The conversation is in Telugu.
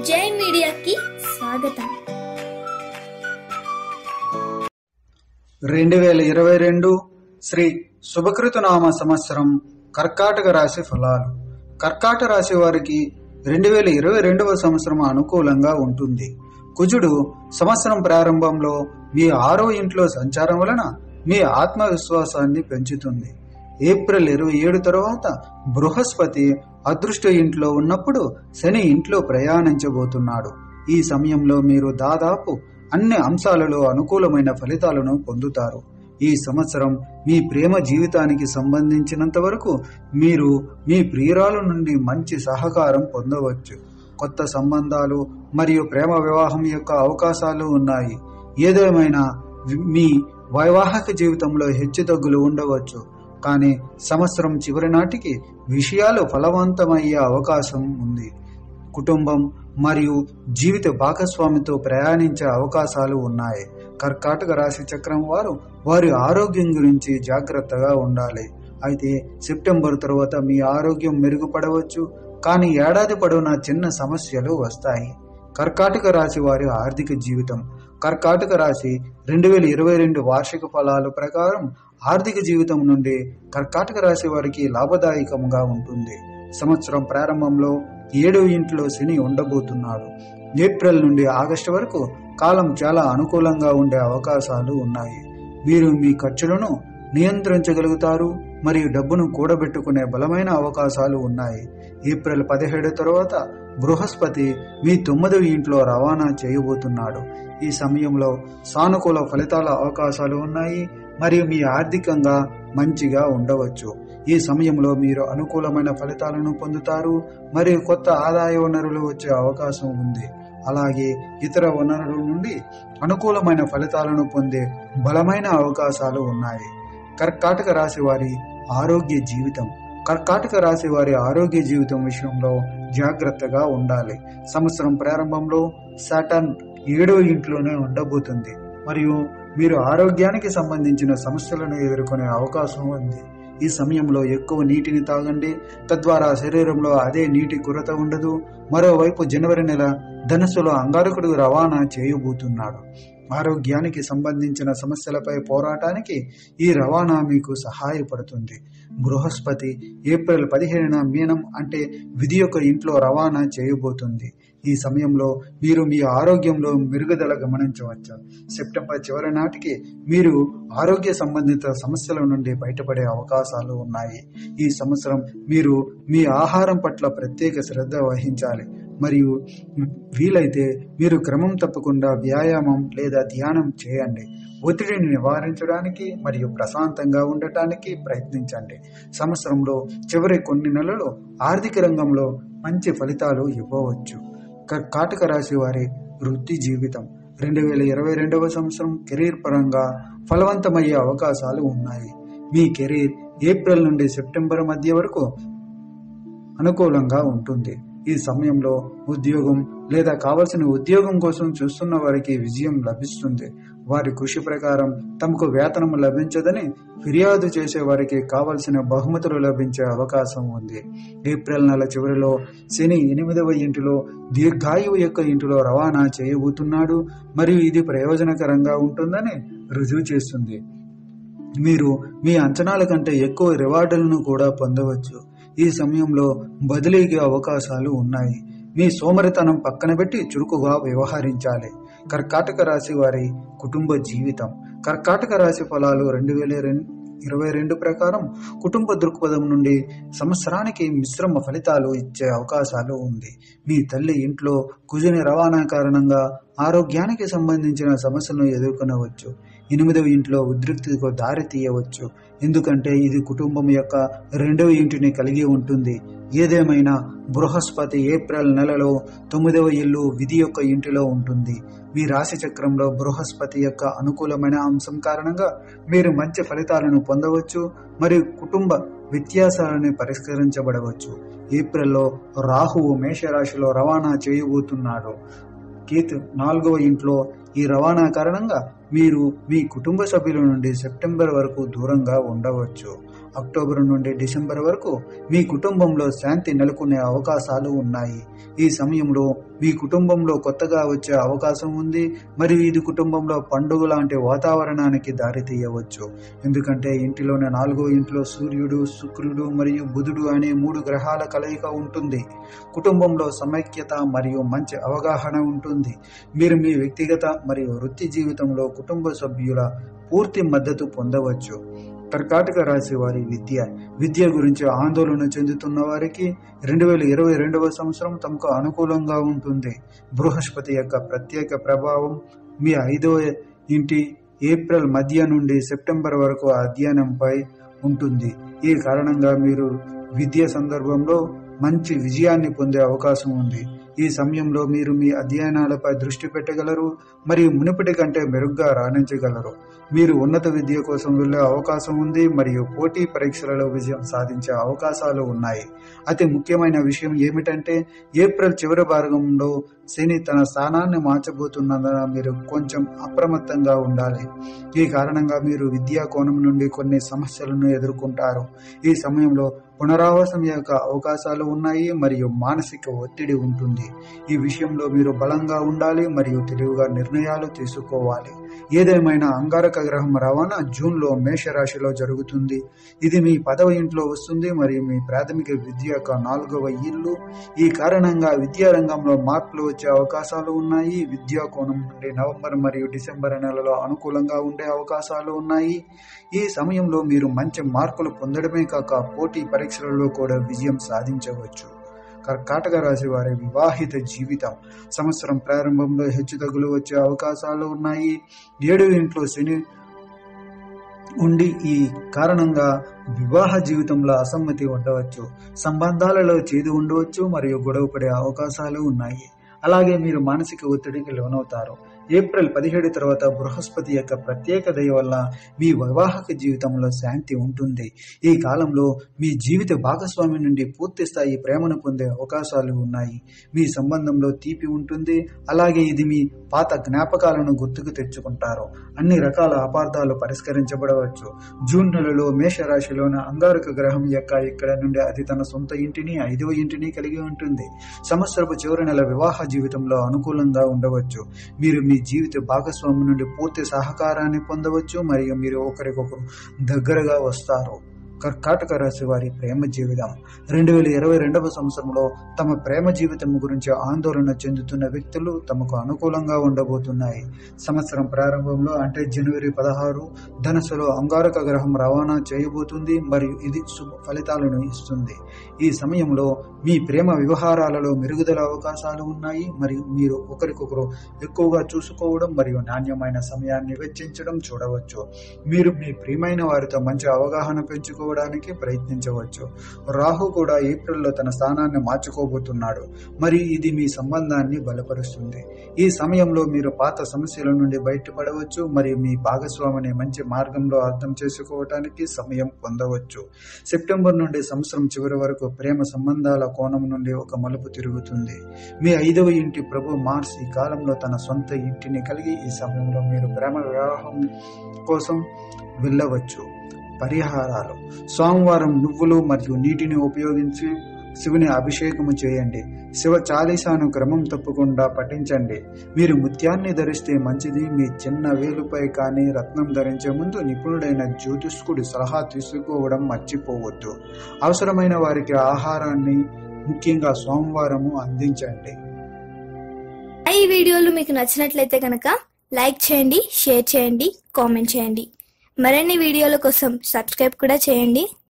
జై మీడియాకి స్వాగతం రెండు వేల ఇరవై రెండు శ్రీ శుభకృతనామ సంవత్సరం కర్కాటక రాశి ఫలాలు కర్కాట రాశి వారికి రెండు వేల ఇరవై రెండవ సంవత్సరం అనుకూలంగా ఉంటుంది కుజుడు సంవత్సరం ప్రారంభంలో మీ ఆరో ఇంట్లో సంచారం వలన మీ ఆత్మవిశ్వాసాన్ని పెంచుతుంది ఏప్రిల్ ఇరవై ఏడు తర్వాత బృహస్పతి అదృష్ట ఇంట్లో ఉన్నప్పుడు శని ఇంట్లో ప్రయాణించబోతున్నాడు ఈ సమయంలో మీరు దాదాపు అన్ని అంశాలలో అనుకూలమైన ఫలితాలను పొందుతారు ఈ సంవత్సరం మీ ప్రేమ జీవితానికి సంబంధించినంత వరకు మీరు మీ ప్రియురాలు నుండి మంచి సహకారం పొందవచ్చు కొత్త సంబంధాలు మరియు ప్రేమ వివాహం యొక్క అవకాశాలు ఉన్నాయి ఏదేమైనా వి- మీ వైవాహిక జీవితంలో హెచ్చుతగ్గులు ఉండవచ్చు కానీ సంవత్సరం చివరి నాటికి విషయాలు ఫలవంతమయ్యే అవకాశం ఉంది కుటుంబం మరియు జీవిత భాగస్వామితో ప్రయాణించే అవకాశాలు ఉన్నాయి కర్కాటక రాశి చక్రం వారు వారి ఆరోగ్యం గురించి జాగ్రత్తగా ఉండాలి అయితే సెప్టెంబర్ తర్వాత మీ ఆరోగ్యం మెరుగుపడవచ్చు కానీ ఏడాది పొడవునా చిన్న సమస్యలు వస్తాయి కర్కాటక రాశి వారి ఆర్థిక జీవితం కర్కాటక రాశి రెండు వేల ఇరవై రెండు వార్షిక ఫలాల ప్రకారం ఆర్థిక జీవితం నుండి కర్కాటక రాశి వారికి లాభదాయకంగా ఉంటుంది సంవత్సరం ప్రారంభంలో ఏడవ ఇంట్లో శని ఉండబోతున్నాడు ఏప్రిల్ నుండి ఆగస్టు వరకు కాలం చాలా అనుకూలంగా ఉండే అవకాశాలు ఉన్నాయి మీరు మీ ఖర్చులను నియంత్రించగలుగుతారు మరియు డబ్బును కూడబెట్టుకునే బలమైన అవకాశాలు ఉన్నాయి ఏప్రిల్ పదిహేడు తర్వాత బృహస్పతి మీ తొమ్మిదవ ఇంట్లో రవాణా చేయబోతున్నాడు ఈ సమయంలో సానుకూల ఫలితాల అవకాశాలు ఉన్నాయి మరియు మీ ఆర్థికంగా మంచిగా ఉండవచ్చు ఈ సమయంలో మీరు అనుకూలమైన ఫలితాలను పొందుతారు మరియు కొత్త ఆదాయ వనరులు వచ్చే అవకాశం ఉంది అలాగే ఇతర వనరుల నుండి అనుకూలమైన ఫలితాలను పొందే బలమైన అవకాశాలు ఉన్నాయి కర్కాటక రాశి వారి ఆరోగ్య జీవితం కర్కాటక రాశి వారి ఆరోగ్య జీవితం విషయంలో జాగ్రత్తగా ఉండాలి సంవత్సరం ప్రారంభంలో సాటర్న్ ఏడవ ఇంట్లోనే ఉండబోతుంది మరియు మీరు ఆరోగ్యానికి సంబంధించిన సమస్యలను ఎదుర్కొనే అవకాశం ఉంది ఈ సమయంలో ఎక్కువ నీటిని తాగండి తద్వారా శరీరంలో అదే నీటి కొరత ఉండదు మరోవైపు జనవరి నెల ధనుసులో అంగారకుడు రవాణా చేయబోతున్నాడు ఆరోగ్యానికి సంబంధించిన సమస్యలపై పోరాటానికి ఈ రవాణా మీకు సహాయపడుతుంది బృహస్పతి ఏప్రిల్ పదిహేనున మీనం అంటే విధి యొక్క ఇంట్లో రవాణా చేయబోతుంది ఈ సమయంలో మీరు మీ ఆరోగ్యంలో మెరుగుదల గమనించవచ్చు సెప్టెంబర్ చివరి నాటికి మీరు ఆరోగ్య సంబంధిత సమస్యల నుండి బయటపడే అవకాశాలు ఉన్నాయి ఈ సంవత్సరం మీరు మీ ఆహారం పట్ల ప్రత్యేక శ్రద్ధ వహించాలి మరియు వీలైతే మీరు క్రమం తప్పకుండా వ్యాయామం లేదా ధ్యానం చేయండి ఒత్తిడిని నివారించడానికి మరియు ప్రశాంతంగా ఉండటానికి ప్రయత్నించండి సంవత్సరంలో చివరి కొన్ని నెలలు ఆర్థిక రంగంలో మంచి ఫలితాలు ఇవ్వవచ్చు కర్కాటక రాశి వారి వృత్తి జీవితం రెండు వేల ఇరవై రెండవ సంవత్సరం కెరీర్ పరంగా ఫలవంతమయ్యే అవకాశాలు ఉన్నాయి మీ కెరీర్ ఏప్రిల్ నుండి సెప్టెంబర్ మధ్య వరకు అనుకూలంగా ఉంటుంది ఈ సమయంలో ఉద్యోగం లేదా కావలసిన ఉద్యోగం కోసం చూస్తున్న వారికి విజయం లభిస్తుంది వారి కృషి ప్రకారం తమకు వేతనం లభించదని ఫిర్యాదు చేసే వారికి కావలసిన బహుమతులు లభించే అవకాశం ఉంది ఏప్రిల్ నెల చివరిలో శని ఎనిమిదవ ఇంటిలో దీర్ఘాయువు యొక్క ఇంటిలో రవాణా చేయబోతున్నాడు మరియు ఇది ప్రయోజనకరంగా ఉంటుందని రుజువు చేస్తుంది మీరు మీ అంచనాల కంటే ఎక్కువ రివార్డులను కూడా పొందవచ్చు ఈ సమయంలో బదిలీకి అవకాశాలు ఉన్నాయి మీ సోమరితనం పక్కన పెట్టి చురుకుగా వ్యవహరించాలి కర్కాటక రాశి వారి కుటుంబ జీవితం కర్కాటక రాశి ఫలాలు రెండు వేల ఇరవై రెండు ప్రకారం కుటుంబ దృక్పథం నుండి సంవత్సరానికి మిశ్రమ ఫలితాలు ఇచ్చే అవకాశాలు ఉంది మీ తల్లి ఇంట్లో కుజుని రవాణా కారణంగా ఆరోగ్యానికి సంబంధించిన సమస్యలను ఎదుర్కొనవచ్చు ఎనిమిదవ ఇంట్లో ఉద్రిక్తతకు దారి తీయవచ్చు ఎందుకంటే ఇది కుటుంబం యొక్క రెండవ ఇంటిని కలిగి ఉంటుంది ఏదేమైనా బృహస్పతి ఏప్రిల్ నెలలో తొమ్మిదవ ఇల్లు విధి యొక్క ఇంటిలో ఉంటుంది మీ రాశి చక్రంలో బృహస్పతి యొక్క అనుకూలమైన అంశం కారణంగా మీరు మంచి ఫలితాలను పొందవచ్చు మరియు కుటుంబ వ్యత్యాసాలను పరిష్కరించబడవచ్చు ఏప్రిల్లో రాహువు మేషరాశిలో రవాణా చేయబోతున్నాడు కేతు నాలుగవ ఇంట్లో ఈ రవాణా కారణంగా మీరు మీ కుటుంబ సభ్యుల నుండి సెప్టెంబర్ వరకు దూరంగా ఉండవచ్చు అక్టోబర్ నుండి డిసెంబర్ వరకు మీ కుటుంబంలో శాంతి నెలకొనే అవకాశాలు ఉన్నాయి ఈ సమయంలో మీ కుటుంబంలో కొత్తగా వచ్చే అవకాశం ఉంది మరియు ఇది కుటుంబంలో పండుగ లాంటి వాతావరణానికి దారితీయవచ్చు ఎందుకంటే ఇంటిలోని నాలుగో ఇంట్లో సూర్యుడు శుక్రుడు మరియు బుధుడు అనే మూడు గ్రహాల కలయిక ఉంటుంది కుటుంబంలో సమైక్యత మరియు మంచి అవగాహన ఉంటుంది మీరు మీ వ్యక్తిగత మరియు వృత్తి జీవితంలో కుటుంబ సభ్యుల పూర్తి మద్దతు పొందవచ్చు కర్కాటక రాశి వారి విద్య విద్య గురించి ఆందోళన చెందుతున్న వారికి రెండు వేల ఇరవై రెండవ సంవత్సరం తమకు అనుకూలంగా ఉంటుంది బృహస్పతి యొక్క ప్రత్యేక ప్రభావం మీ ఐదవ ఇంటి ఏప్రిల్ మధ్య నుండి సెప్టెంబర్ వరకు అధ్యయనంపై ఉంటుంది ఈ కారణంగా మీరు విద్య సందర్భంలో మంచి విజయాన్ని పొందే అవకాశం ఉంది ఈ సమయంలో మీరు మీ అధ్యయనాలపై దృష్టి పెట్టగలరు మరియు మునుపటి కంటే మెరుగ్గా రాణించగలరు మీరు ఉన్నత విద్య కోసం వెళ్ళే అవకాశం ఉంది మరియు పోటీ పరీక్షలలో విజయం సాధించే అవకాశాలు ఉన్నాయి అతి ముఖ్యమైన విషయం ఏమిటంటే ఏప్రిల్ చివరి భాగంలో శని తన స్థానాన్ని మార్చబోతున్నందున మీరు కొంచెం అప్రమత్తంగా ఉండాలి ఈ కారణంగా మీరు విద్యా కోణం నుండి కొన్ని సమస్యలను ఎదుర్కొంటారు ఈ సమయంలో పునరావాసం యొక్క అవకాశాలు ఉన్నాయి మరియు మానసిక ఒత్తిడి ఉంటుంది ఈ విషయంలో మీరు బలంగా ఉండాలి మరియు తెలివిగా నిర్ణయాలు తీసుకోవాలి ఏదేమైనా అంగారక గ్రహం రవాణా జూన్లో మేషరాశిలో జరుగుతుంది ఇది మీ పదవ ఇంట్లో వస్తుంది మరియు మీ ప్రాథమిక విద్య యొక్క నాలుగవ ఇల్లు ఈ కారణంగా విద్యా రంగంలో మార్పులు వచ్చే అవకాశాలు ఉన్నాయి విద్యా కోణం నుండి నవంబర్ మరియు డిసెంబర్ నెలలో అనుకూలంగా ఉండే అవకాశాలు ఉన్నాయి ఈ సమయంలో మీరు మంచి మార్కులు పొందడమే కాక పోటీ పరీక్షలలో కూడా విజయం సాధించవచ్చు కర్కాటక రాశి వారి వివాహిత జీవితం సంవత్సరం ప్రారంభంలో హెచ్చుతగ్గులు వచ్చే అవకాశాలు ఉన్నాయి ఏడు ఇంట్లో శని ఉండి ఈ కారణంగా వివాహ జీవితంలో అసమ్మతి ఉండవచ్చు సంబంధాలలో చేదు ఉండవచ్చు మరియు గొడవ పడే అవకాశాలు ఉన్నాయి అలాగే మీరు మానసిక ఒత్తిడికి లోనవుతారు ఏప్రిల్ పదిహేడు తర్వాత బృహస్పతి యొక్క ప్రత్యేక దయ వల్ల మీ వైవాహిక జీవితంలో శాంతి ఉంటుంది ఈ కాలంలో మీ జీవిత భాగస్వామి నుండి పూర్తి స్థాయి ప్రేమను పొందే అవకాశాలు ఉన్నాయి మీ సంబంధంలో తీపి ఉంటుంది అలాగే ఇది మీ పాత జ్ఞాపకాలను గుర్తుకు తెచ్చుకుంటారు అన్ని రకాల అపార్థాలు పరిష్కరించబడవచ్చు జూన్ నెలలో మేషరాశిలోని అంగారక గ్రహం యొక్క ఇక్కడ నుండి అది తన సొంత ఇంటిని ఐదవ ఇంటిని కలిగి ఉంటుంది సంవత్సరపు చివరి నెల వివాహ జీవితంలో అనుకూలంగా ఉండవచ్చు మీరు మీ జీవిత భాగస్వామి నుండి పూర్తి సహకారాన్ని పొందవచ్చు మరియు మీరు ఒకరికొకరు దగ్గరగా వస్తారు కర్కాటక రాశి వారి ప్రేమ జీవితం రెండు వేల ఇరవై రెండవ సంవత్సరంలో తమ ప్రేమ జీవితం గురించి ఆందోళన చెందుతున్న వ్యక్తులు తమకు అనుకూలంగా ఉండబోతున్నాయి సంవత్సరం ప్రారంభంలో అంటే జనవరి పదహారు ధనస్సులో అంగారక గ్రహం రవాణా చేయబోతుంది మరియు ఇది శుభ ఫలితాలను ఇస్తుంది ఈ సమయంలో మీ ప్రేమ వ్యవహారాలలో మెరుగుదల అవకాశాలు ఉన్నాయి మరియు మీరు ఒకరికొకరు ఎక్కువగా చూసుకోవడం మరియు నాణ్యమైన సమయాన్ని వెచ్చించడం చూడవచ్చు మీరు మీ ప్రియమైన వారితో మంచి అవగాహన పెంచుకోవడానికి ప్రయత్నించవచ్చు రాహు కూడా ఏప్రిల్లో తన స్థానాన్ని మార్చుకోబోతున్నాడు మరియు ఇది మీ సంబంధాన్ని బలపరుస్తుంది ఈ సమయంలో మీరు పాత సమస్యల నుండి బయటపడవచ్చు మరియు మీ భాగస్వామిని మంచి మార్గంలో అర్థం చేసుకోవటానికి సమయం పొందవచ్చు సెప్టెంబర్ నుండి సంవత్సరం చివరి వరకు ప్రేమ సంబంధాల కోణం నుండి ఒక మలుపు తిరుగుతుంది మీ ఐదవ ఇంటి ప్రభు మార్స్ ఈ కాలంలో తన సొంత ఇంటిని కలిగి ఈ సమయంలో మీరు ప్రేమ వివాహం కోసం వెళ్ళవచ్చు పరిహారాలు సోమవారం నువ్వులు మరియు నీటిని ఉపయోగించి శివుని అభిషేకము చేయండి శివ చాలీసాను క్రమం తప్పకుండా పఠించండి మీరు ముత్యాన్ని ధరిస్తే మంచిది మీ చిన్న వేలుపై కానీ రత్నం ధరించే ముందు నిపుణుడైన జ్యోతిష్కుడి సలహా తీసుకోవడం మర్చిపోవద్దు అవసరమైన వారికి ఆహారాన్ని ముఖ్యంగా సోమవారము అందించండి ఈ వీడియోలు మీకు నచ్చినట్లయితే కనుక లైక్ చేయండి షేర్ చేయండి కామెంట్ చేయండి మరిన్ని వీడియోల కోసం సబ్స్క్రైబ్ కూడా చేయండి